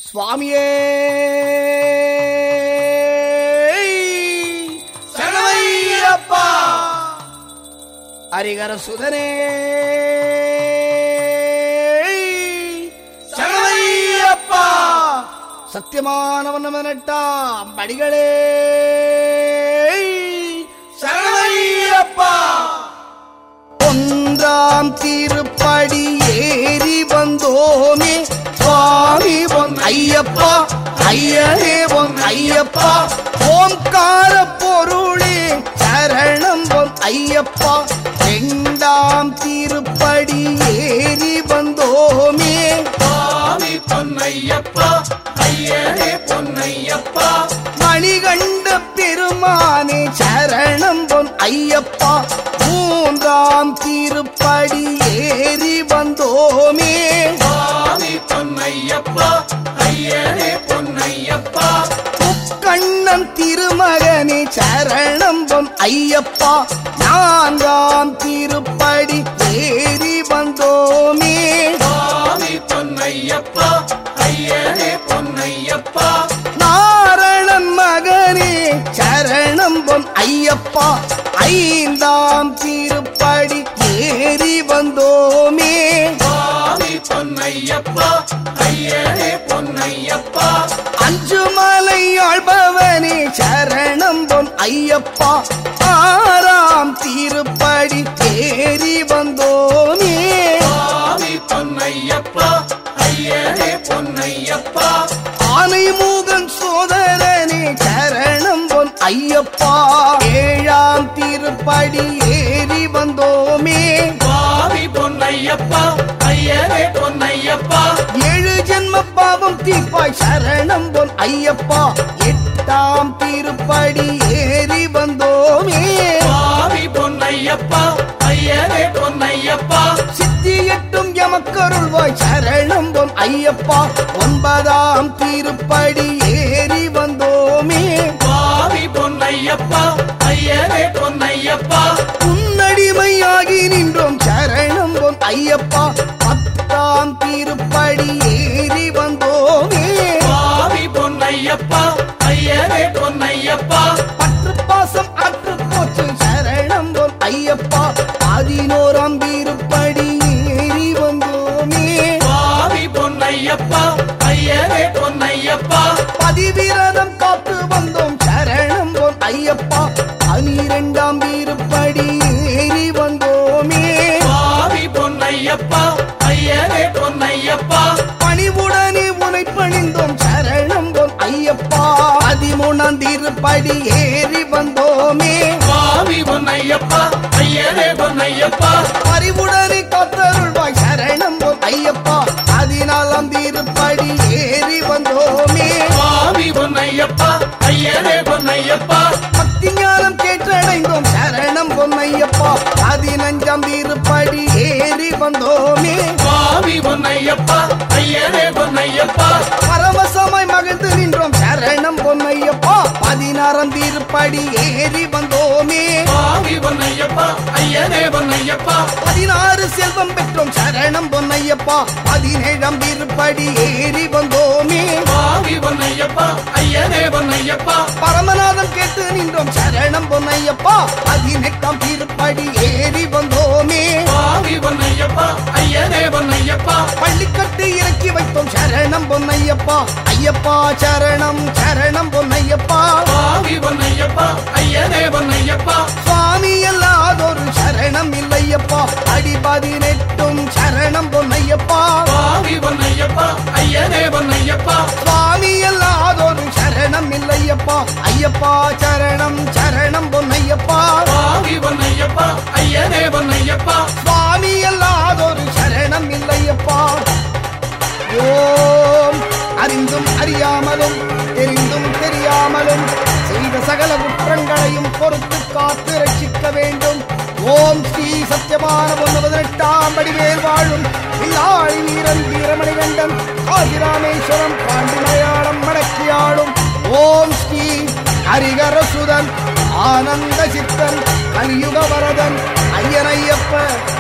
சுவாமியே சரணமையப்பா ஹரிகர சுதனே சரணமையப்பா சத்தியமானவன் நட்டாம் படிகளே சரணமையப்பா ஒன்றாம் திருப்படி ஏறி வந்தோமே சுவாமி பொன் ஐயப்பா ஐயனே பொன் ஐயப்பா ஓம்கார பொருளே சரணம் பொன் ஐயப்பா இரண்டாம் திருப்படி ஏறி வந்தோமே சுவாமி பொன்னையப்பா ஐயனே பொன்னையப்பா மணிகண்ட பெருமானே சரணம் பொன் ஐயப்பா மூன்றாம் திருப்படி ஏறி வந்தோமே சுவாமி பொன்னையப்பா ஐயனே பொன்னையப்பா முக்கண்ணன் திருமகனே சரணம் பொன் ஐயப்பா நான்காம் திருப்படி ஏறி வந்தோமே சுவாமி பொன்னையப்பா ஐயனே பொன்னையப்பா நாரணன் மகனே சரணம் பொன் ஐயப்பா ஐந்தாம் திருப்படி ஏறி வந்தோமே சுவாமி பொன்னையப்பா ஐயனே பொன்னையப்பா அஞ்சு மலை ஆழ்பவனே சரணம் பொன் ஐயப்பா ஆறாம் திருப்படி ஏறி வந்தோமே சுவாமி பொன்னையப்பா ஐயனே பொன்னையப்பா ஆனை மூகன் சோதரனே சரணம் பொன் ஐயப்பா ஏழாம் திருப்படி ஏறி வந்தோமே சுவாமி பொன்னையப்பா ஐயனே பொன்னையப்பா ஏழு ஜென்ம பாவம் தீப்பாய் சரணம் பொன் ஐயப்பா எட்டாம் திருப்படி ஏறி வந்தோமே சுவாமி பொன்னையப்பா ஐயனே பொன்னையப்பா சித்தி எட்டும் எமக்கருள்வாய் சரணம் பொன் ஐயப்பா ஒன்பதாம் திருப்படி ஏறி வந்தோமே சுவாமி பொன்னையப்பா ஐயனே பொன்னையப்பா உன்னடிமையாகி நின்றோம் சரணம் பொன் ஐயப்பா பத்தாம் திருப்படி ஏறி வந்தோமே சுவாமி பொன்னையப்பா ஐயனே பொன்னையப்பா பற்று பாசம் அற்று போச்சு சரணம் பொன் ஐயப்பா பதினோராம் திருப்படி ஏறி வந்தோமே சுவாமி பொன்னையப்பா ஐயனே பொன்னையப்பா பதிவிரதம் காத்து வந்தோம் சரணம் பொன் ஐயப்பா பனிரெண்டாம் திருப்படி ஏறி வந்தோமே சுவாமி பொன்னையப்பா ஐயனே பொன்னையப்பா பணிவுடனே உனை பணிந்தோம் சரணம் பொன் ஐயப்பா பதிமூணாம் திருப்படி ஏறி வந்தோமே சுவாமி பொன்னையப்பா ஐயனே பொன்னையப்பா அறிவுடனே காத்தருள்வாய் சரணம் பொன் ஐயப்பா பதினாலாம் திருப்படி ஏறி வந்தோமே சுவாமி பொன்னையப்பா ஐயனே பொன்னையப்பா பக்தி ஞானம் கேட்டடைந்தோம் சரணம் பொன்னையப்பா பதினஞ்சாம் திருப்படி ஏறி வந்தோமே சுவாமி பொன்னையப்பா ஐயனே பொன்னையப்பா பரவசமாய் மகிழ்ந்து நின்றோம் சரணம் பொன்னையப்பா பதினாறாம் திருப்படி ஏறி வந்தோமே சுவாமி பொன்னையப்பா ஐயனே பொன்னையப்பா பதினாறு செல்வம் பெற்றோம் சரணம் பொன்னையப்பா பதினேழாம் திருப்படி ஏறி வந்தோமே சுவாமி பொன்னையப்பா ஐயனே பொன்னையப்பா பரமநாதம் கேட்டு நின்றோம் சரணம் பொன்னையப்பா பதினெட்டாம் திருப்படி ஏறி வந்தோமே சுவாமி பொன்னையப்பா ஐயனே பொன்னையப்பா பள்ளிக்கட்டு இறக்கி வைத்தோம் சரணம் பொன்னையப்பா ஐயப்பா சரணம் சரணம் பொன்னையப்பா சுவாமி பொன்னையப்பா ஐயனே பொன்னையப்பா சுவாமி அல்லாதொரு சரணம் இல்லையப்பா அடி பதினெட்டும் சரணம் பொன்னையப்பா சுவாமி பொன்னையப்பா ஐயனே பொன்னையப்பா சுவாமி அல்லாதொரு சரணம் இல்லையப்பா ஐயப்பா சரணம் சரணம் பொன்னையப்பா சுவாமி பொன்னையப்பா ஐயனே பொன்னையப்பா சுவாமி அல்லாதொரு சரணம் இல்லையப்பா ஓம் அறிந்தும் அறியாமலும் தெரிந்தும் தெரியாமலும் செய்த சகல குற்றங்களையும் பொறுத்து காத்து ரட்சிக்க வேண்டும் ஓம் ஸ்ரீ சத்யமான பொண்ணு பதினெட்டாம் படிவேல் வாழும் இல்லாழி வீரன் வீரமணிகண்டன் ஆதிராமேஸ்வரம் பாண்டி மலையாளம் மடக்கியாளும் ஓம் ஸ்ரீ ஹரிகரசுதன் ஆனந்த சித்தன் கலியுக வரதன் ஐயனையப்ப